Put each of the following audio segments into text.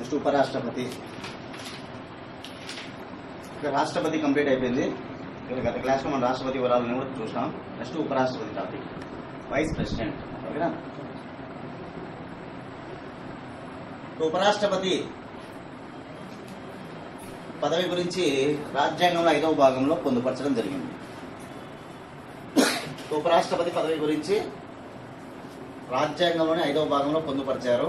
Next ఉపరాష్ట్రపతి ఇక రాష్ట్రపతి కంప్లీట్ అయిపోయింది ఇక గత క్లాస్లో మనం రాష్ట్రపతి వివరాలను కూడా చూసినాం నెక్స్ట్ ఉపరాష్ట్రపతి టాపిక్ వైస్ ప్రెసిడెంట్ ఓకేనా ఉపరాష్ట్రపతి పదవి గురించి రాజ్యాంగంలో ఐదవ భాగంలో పొందుపరచడం జరిగింది ఉపరాష్ట్రపతి పదవి గురించి రాజ్యాంగంలోని ఐదవ భాగంలో పొందుపరిచారు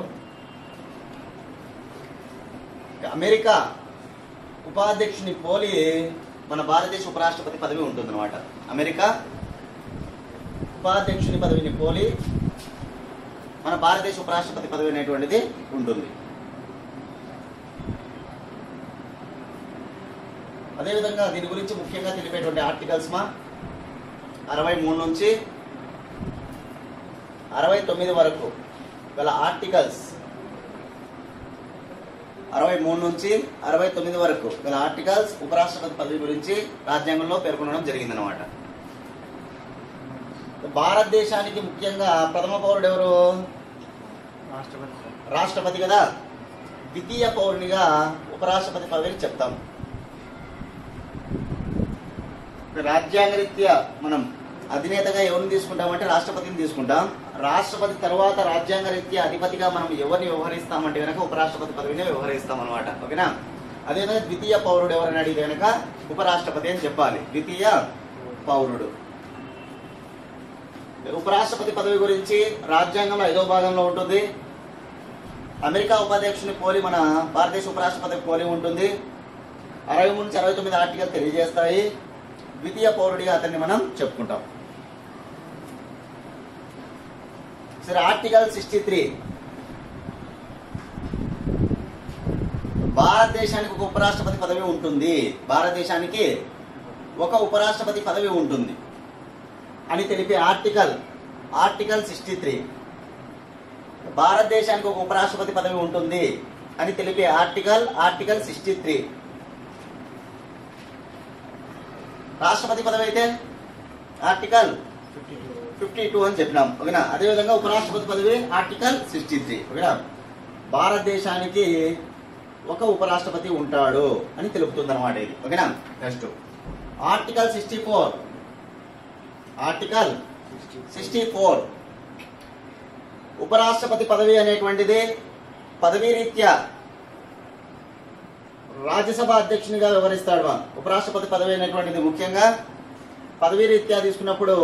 అమెరికా ఉపాధ్యక్షుని పోలి మన భారతదేశ ఉపరాష్ట్రపతి పదవి ఉంటుందన్నమాట అమెరికా ఉపాధ్యక్షుని పదవిని పోలి మన భారతదేశ ఉపరాష్ట్రపతి పదవి అనేటువంటిది ఉంటుంది అదేవిధంగా దీని గురించి ముఖ్యంగా తెలిపేటువంటి ఆర్టికల్స్ మా అరవై మూడు నుంచి అరవై తొమ్మిది వరకు గల ఆర్టికల్స్ అరవై మూడు నుంచి అరవై తొమ్మిది వరకు గల ఆర్టికల్స్ ఉపరాష్ట్రపతి పదవి గురించి రాజ్యాంగంలో పేర్కొనడం జరిగిందనమాట భారతదేశానికి ముఖ్యంగా ప్రథమ పౌరుడు ఎవరు రాష్ట్రపతి రాష్ట్రపతి కదా ద్వితీయ పౌరునిగా ఉపరాష్ట్రపతి పదవిని చెప్తాం రాజ్యాంగరీత్యా మనం అధినేతగా ఎవరిని తీసుకుంటామంటే రాష్ట్రపతిని తీసుకుంటాం రాష్ట్రపతి తర్వాత రాజ్యాంగరీత్యా అధిపతిగా మనం ఎవరిని వ్యవహరిస్తామంటే కనుక ఉపరాష్ట్రపతి పదవిని వ్యవహరిస్తాం అనమాట ఓకేనా అదేవిధంగా ద్వితీయ పౌరుడు ఎవరని అడిగితే కనుక ఉపరాష్ట్రపతి అని చెప్పాలి ద్వితీయ పౌరుడు ఉపరాష్ట్రపతి పదవి గురించి రాజ్యాంగంలో ఐదో భాగంలో ఉంటుంది అమెరికా ఉపాధ్యక్షుని పోలి మన భారతదేశ ఉపరాష్ట్రపతి పోలి ఉంటుంది అరవై మూడు నుంచి అరవై తొమ్మిది ఆర్టికల్ తెలియజేస్తాయి ద్వితీయ పౌరుడిగా అతన్ని మనం చెప్పుకుంటాం సరే ఆర్టికల్ సిక్స్టీ త్రీ భారతదేశానికి ఒక ఉపరాష్ట్రపతి పదవి ఉంటుంది భారతదేశానికి ఒక ఉపరాష్ట్రపతి పదవి ఉంటుంది అని తెలిపే ఆర్టికల్ ఆర్టికల్ సిక్స్టీ త్రీ భారతదేశానికి ఒక ఉపరాష్ట్రపతి పదవి ఉంటుంది అని తెలిపే ఆర్టికల్ ఆర్టికల్ సిక్స్టీ త్రీ రాష్ట్రపతి పదవి అయితే article fifty two fifty two అని చెప్పినాం ఓకేనా అదేవిధంగా ఉపరాష్ట్రపతి పదవి ఆర్టికల్ సిక్స్టీ త్రీ ఓకేనా భారతదేశానికి ఒక ఉపరాష్ట్రపతి ఉంటాడు అని తెలుపుతుంది అనమాట ఇది ఓకేనా next article sixty four article sixty sixty four ఉపరాష్ట్రపతి పదవి అనేటువంటిది పదవీ రీత్యా రాజ్యసభ అధ్యక్షునిగా వ్యవహరిస్తాడు మా ఉపరాష్ట్రపతి పదవి అనేటువంటిది ముఖ్యంగా పదవీ రీత్యా తీసుకున్నప్పుడు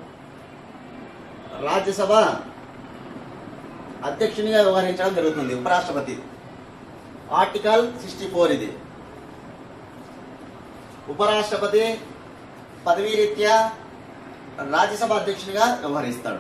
రాజ్యసభ అధ్యక్షునిగా వ్యవహరించడం జరుగుతుంది ఉపరాష్ట్రపతి ఆర్టికల్ సిక్స్టీ ఫోర్ ఇది ఉపరాష్ట్రపతి పదవీ రీత్యా రాజ్యసభ అధ్యక్షునిగా వ్యవహరిస్తాడు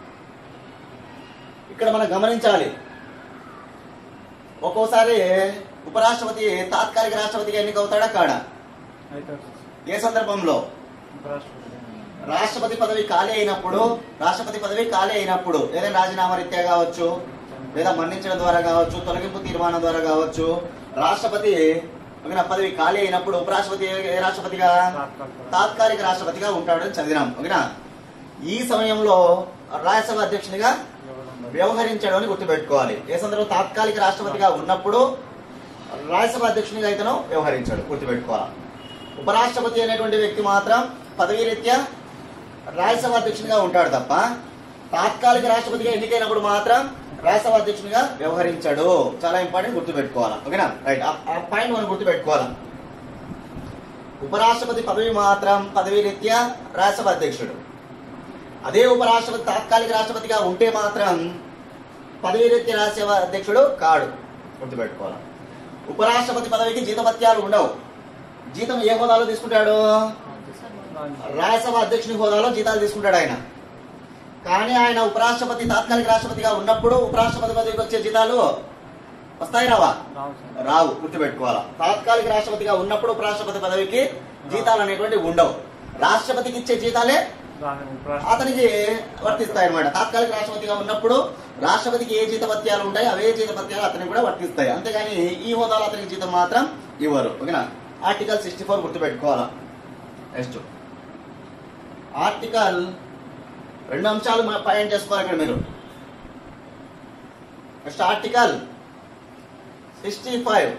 ఇక్కడ మనం గమనించాలి ఒక్కోసారి ఉపరాష్ట్రపతి తాత్కాలిక రాష్ట్రపతిగా ఎన్నికవుతాడా కాడా అయితే ఏ సందర్భంలో ఉపరాష్ట్రపతి రాష్ట్రపతి పదవి ఖాళీ అయినప్పుడు రాష్ట్రపతి పదవి ఖాళీ అయినప్పుడు ఏదైనా రాజీనామా రీత్యా కావచ్చు లేదా మన్నించడం ద్వారా కావచ్చు తొలగింపు తీర్మానం ద్వారా కావచ్చు రాష్ట్రపతి ఓకేనా పదవి ఖాళీ అయినప్పుడు ఉపరాష్ట్రపతి ఏ- ఏ రాష్ట్రపతిగా తాత్కాలిక తాత్కాలిక రాష్ట్రపతిగా ఉంటాడని చదివినాం ఓకేనా ఈ సమయంలో రాజ్యసభ అధ్యక్షునిగా వ్యవహారం వ్యవహరించడం అని గుర్తుపెట్టుకోవాలి ఏ సందర్భంలో తాత్కాలిక రాష్ట్రపతిగా ఉన్నప్పుడు రాజ్యసభ అధ్యక్షునిగా అయితేనో వ్యవహరించాడు గుర్తుపెట్టుకోవాలి ఉపరాష్ట్రపతి అనేటువంటి వ్యక్తి మాత్రం పదవీ రీత్యా రాజ్యసభ అధ్యక్షునిగా ఉంటాడు తప్ప తాత్కాలిక రాష్ట్రపతిగా ఎన్నికైనప్పుడు మాత్రం రాజ్యసభ అధ్యక్షునిగా వ్యవహరించాడు చాలా ఇంపార్టెంట్ గుర్తుపెట్టుకోవాలి ఓకేనా రైట్ ఆ పాయింట్ మనం గుర్తుపెట్టుకోవాలి ఉపరాష్ట్రపతి పదవి మాత్రం పదవీ రీత్యా రాజ్యసభ అధ్యక్షుడు అదే ఉపరాష్ట్రపతి తాత్కాలిక రాష్ట్రపతిగా ఉంటే మాత్రం పదవీ రీత్యా రాజ్యసభ అధ్యక్షుడు కాడు గుర్తుపెట్టుకోవాలి ఉపరాష్ట్రపతి పదవికి జీతభత్యాలు ఉండవు జీతం ఏ హోదాలో తీసుకుంటాడు రాజ్యసభ అధ్యక్షుని హోదాలో జీతాలు తీసుకుంటాడు ఆయన కానీ ఆయన ఉపరాష్ట్రపతి తాత్కాలిక రాష్ట్రపతిగా ఉన్నప్పుడు ఉపరాష్ట్రపతి పదవికి వచ్చే జీతాలు వస్తాయి రావా రావు సార్ రావు గుర్తుపెట్టుకోవాలా తాత్కాలిక రాష్ట్రపతిగా ఉన్నప్పుడు ఉపరాష్ట్రపతి పదవికి జీతాలు అనేటువంటివి ఉండవు రాష్ట్రపతికి ఇచ్చే జీతాలే దాని ఉపరాష్ట్రపతి అతనికి వర్తిస్తాయి అనమాట తాత్కాలిక రాష్ట్రపతిగా ఉన్నప్పుడు రాష్ట్రపతికి ఏ జీతభత్యాలు ఉంటాయి అవే జీతభత్యాలు అతనికి కూడా వర్తిస్తాయి అంతేగాని ఈ హోదాలో అతనికి జీతం మాత్రం ఇవ్వరు ఓకేనా ఆర్టికల్ సిక్స్టీ ఫోర్ గుర్తుపెట్టుకోవాలా నెక్స్ట్ ఆర్టికల్ రెండు అంశాలు మన పాయింట్ చేసుకోవాలి ఇక్కడ మీరు నెక్స్ట్ ఆర్టికల్ సిక్స్టీ ఫైవ్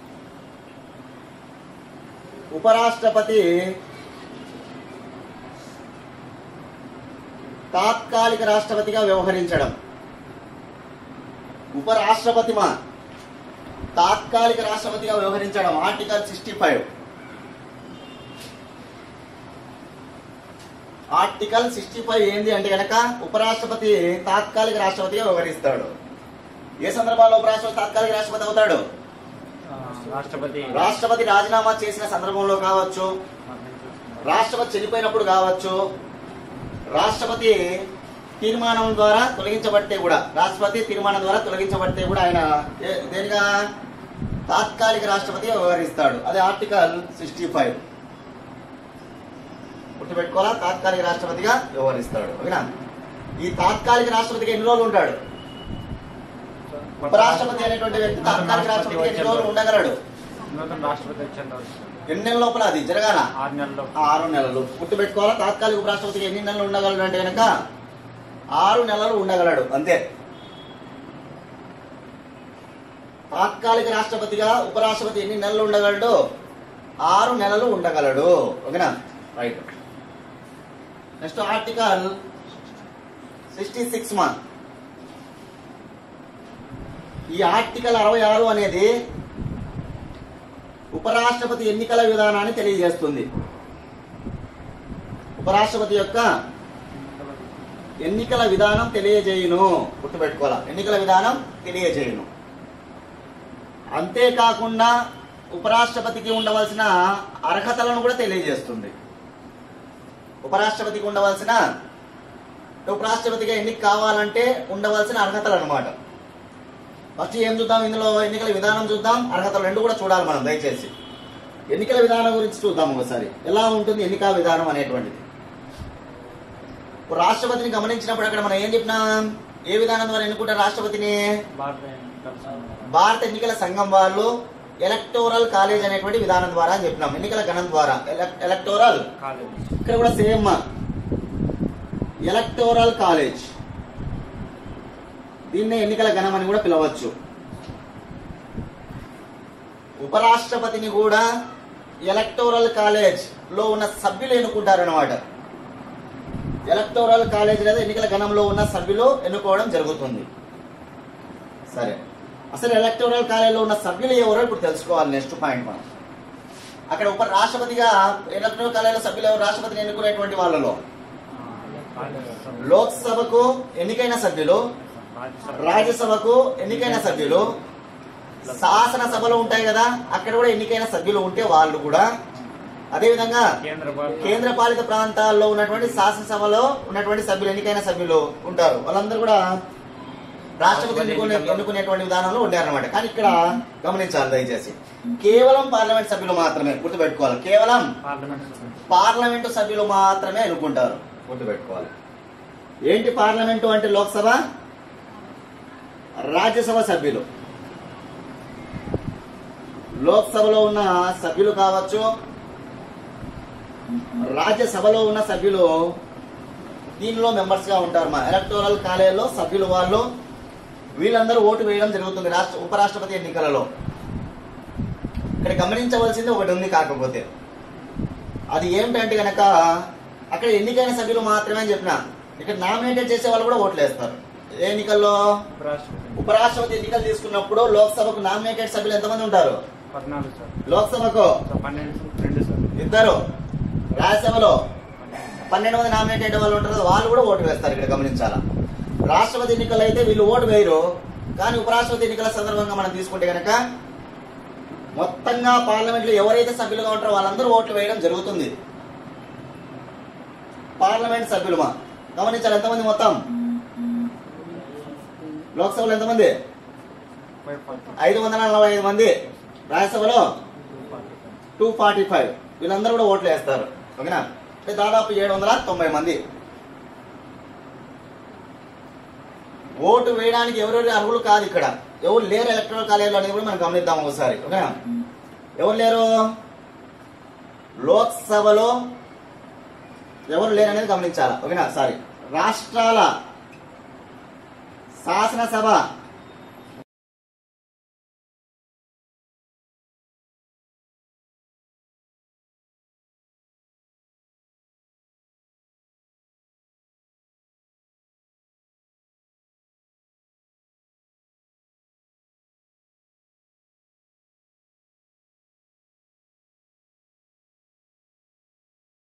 ఉపరాష్ట్రపతి తాత్కాలిక రాష్ట్రపతిగా వ్యవహరించడం ఉపరాష్ట్రపతి మా తాత్కాలిక రాష్ట్రపతిగా వ్యవహరించడం article sixty five article sixty five ఏంది అంటే గనక ఉపరాష్ట్రపతి తాత్కాలిక రాష్ట్రపతిగా వ్యవహరిస్తాడు ఏ సందర్భాల్లో ఉపరాష్ట్రపతి తాత్కాలిక రాష్ట్రపతి అవుతాడు ఆ, రాష్ట్రపతి రాష్ట్రపతి రాజీనామా చేసిన సందర్భంలో కావచ్చు రాష్ట్రపతి చనిపోయినప్పుడు కావచ్చు రాష్ట్రపతి తీర్మానం ద్వారా తొలగించబడితే కూడా రాష్ట్రపతి తీర్మానం ద్వారా తొలగించబడితే కూడా ఆయన ఏ- దేనిగా తాత్కాలిక రాష్ట్రపతిగా వ్యవహరిస్తాడు అదే ఆర్టికల్ సిక్స్టీ ఫైవ్ గుర్తుపెట్టుకోవాలా తాత్కాలిక రాష్ట్రపతిగా వ్యవహరిస్తాడు ఓకేనా ఈ తాత్కాలిక రాష్ట్రపతిగా ఎన్ని రోజులు ఉంటాడు ఉపరాష్ట్రపతి అనేటువంటి వ్యక్తి తాత్కాలిక రాష్ట్రపతిగా ఎన్ని రోజులు ఉండగలడు నూతన రాష్ట్రపతి వచ్చేంత వరకు ఎన్ని నెలల లోపల అది జరగాల ఆరు నెలల్లో ఆరు నెలలు గుర్తుపెట్టుకోవాలా తాత్కాలిక ఉపరాష్ట్రపతికి ఎన్ని నెలలు ఉండగలడు అంటే కనుక ఆరు నెలలు ఉండగలడు అంతే తాత్కాలిక రాష్ట్రపతిగా ఉపరాష్ట్రపతి ఎన్ని నెలలు ఉండగలడు ఆరు నెలలు ఉండగలడు ఓకేనా right next article sixty six month ఈ ఆర్టికల్ అరవై ఆరు అనేది ఉపరాష్ట్రపతి ఎన్నికల విధానాన్ని తెలియజేస్తుంది ఉపరాష్ట్రపతి యొక్క ఎన్నికల విధానం తెలియజేయును గుర్తుపెట్టుకోవాలా ఎన్నికల విధానం తెలియజేయును అంతేకాకుండా ఉపరాష్ట్రపతికి ఉండవలసిన అర్హతలను కూడా తెలియజేస్తుంది ఉపరాష్ట్రపతికి ఉండవలసిన ఉపరాష్ట్రపతిగా ఎన్నిక కావాలంటే ఉండవలసిన అర్హతలు అనమాట ఫస్ట్ ఏం చూద్దాం ఇందులో ఎన్నికల విధానం చూద్దాం అర్హతలు రెండు కూడా చూడాలి మనం దయచేసి ఎన్నికల విధానం గురించి చూద్దాం ఒకసారి ఎలా ఉంటుంది ఎన్నికల విధానం అనేటువంటిది ఇప్పుడు రాష్ట్రపతిని గమనించినప్పుడు అక్కడ మనం ఏం చెప్పినాం ఏ విధానం ద్వారా ఎన్నుకుంటారు రాష్ట్రపతిని భారత ఎన్నికల సంఘం. భారత ఎన్నికల సంఘం వాళ్ళు ఎలక్టోరల్ కాలేజ్ అనేటువంటి విధానం ద్వారా అని చెప్పినాం ఎన్నికల గణం ద్వారా ఎలక్- ఎలక్టోరల్ కాలేజ్ ఇక్కడ కూడా సేమ్ ఎలక్టోరల్ కాలేజ్ దీన్నే ఎన్నికల గణం అని కూడా పిలవచ్చు ఉపరాష్ట్రపతిని కూడా ఎలక్టోరల్ కాలేజ్ లో ఉన్న సభ్యులు ఎన్నుకుంటారు అనమాట ఎలక్టోరల్ కాలేజ్ లేదా ఎన్నికల గణంలో ఉన్న సభ్యులు ఎన్నుకోవడం జరుగుతుంది సరే అసలు ఎలక్టోరల్ కాలేజీలో ఉన్న సభ్యులు ఎవరో ఇప్పుడు తెలుసుకోవాలి నెక్స్ట్ పాయింట్ మనం అక్కడ ఉప రాష్ట్రపతిగా ఎలక్టోరల్ కాలేజీలో సభ్యులు ఎవరు రాష్ట్రపతిని ఎన్నుకునేటువంటి వాళ్ళలో లోక్సభకు ఎన్నికైన సభ్యులు రాజ్యసభకు ఎన్నికైన సభ్యులు శాసనసభలు ఉంటాయి కదా అక్కడ కూడా ఎన్నికైన సభ్యులు ఉంటే వాళ్ళు కూడా అదేవిధంగా కేంద్ర పాలిత కేంద్ర పాలిత ప్రాంతాల్లో ఉన్నటువంటి శాసనసభలో ఉన్నటువంటి సభ్యులు ఎన్నికైన సభ్యులు ఉంటారు వాళ్ళందరూ కూడా రాష్ట్రపతి ఎన్నుకునే ఎన్నుకునేటువంటి విధానంలో ఉండారనమాట కానీ ఇక్కడ గమనించాలి దయచేసి కేవలం పార్లమెంట్ సభ్యులు మాత్రమే గుర్తుపెట్టుకోవాలి కేవలం పార్లమెంట్ సభ్యులు. పార్లమెంటు సభ్యులు మాత్రమే ఎన్నుకుంటారు గుర్తుపెట్టుకోవాలి ఏంటి పార్లమెంటు అంటే లోక్సభ రాజ్యసభ సభ్యులు లోక్సభలో ఉన్న సభ్యులు కావచ్చు రాజ్యసభలో ఉన్న సభ్యులు దీనిలో మెంబర్స్ గా ఉంటారు మా ఎలక్టోరల్ కాలేజీలో సభ్యులు వాళ్ళు వీళ్ళందరూ ఓటు వేయడం జరుగుతుంది రాష్ట్ర ఉపరాష్ట్రపతి ఎన్నికలలో ఇక్కడ గమనించవలసింది ఒకటి ఉంది కాకపోతే అది ఏమిటంటే గనక అక్కడ ఎన్నికైన సభ్యులు మాత్రమే అని చెప్పిన ఇక్కడ నామినేటెడ్ చేసే వాళ్ళు కూడా ఓట్లు వేస్తారు ఏ ఎన్నికల్లో ఉపరాష్ట్రపతి ఉపరాష్ట్రపతి ఎన్నికలు తీసుకున్నప్పుడు లోక్సభకు నామినేటెడ్ సభ్యులు ఎంతమంది ఉంటారు పద్నాలుగు సార్ లోక్సభకు సో పన్నెండు రెండు సార్ ఇద్దరు రాజ్యసభలో పన్నెండు మంది నామినేటెడ్ వాళ్ళు ఉంటారు కదా, వాళ్ళు కూడా ఓటు వేస్తారు ఇక్కడ గమనించాలా రాష్ట్రపతి ఎన్నికలు అయితే వీళ్ళు ఓటు వేయరు కానీ ఉపరాష్ట్రపతి ఎన్నికల సందర్భంగా మనం తీసుకుంటే కనుక మొత్తంగా పార్లమెంట్ లో ఎవరైతే సభ్యులుగా ఉంటారో వాళ్ళందరూ ఓట్లు వేయడం జరుగుతుంది పార్లమెంట్ సభ్యులు మా గమనించాలి ఎంతమంది మొత్తం లోక్సభలో ఎంతమంది ఫైవ్ ఫార్టీ ఐదు వందల నలభై ఐదు మంది రాజ్యసభలో two forty two forty five వీళ్ళందరూ కూడా ఓట్లు వేస్తారు ఓకేనా అంటే దాదాపు ఏడు వందల తొంభై మంది ఓటు వేయడానికి ఎవరెవరు అర్హులు కాదు ఇక్కడ ఎవరు లేరు ఎలక్ట్రల్ కాలేజీలో అనేది కూడా మనం గమనిద్దాం ఒకసారి ఓకేనా ఎవరు లేరు లోక్సభలో ఎవరు లేరు అనేది గమనించాలా ఓకేనా సారీ రాష్ట్రాల శాసనసభ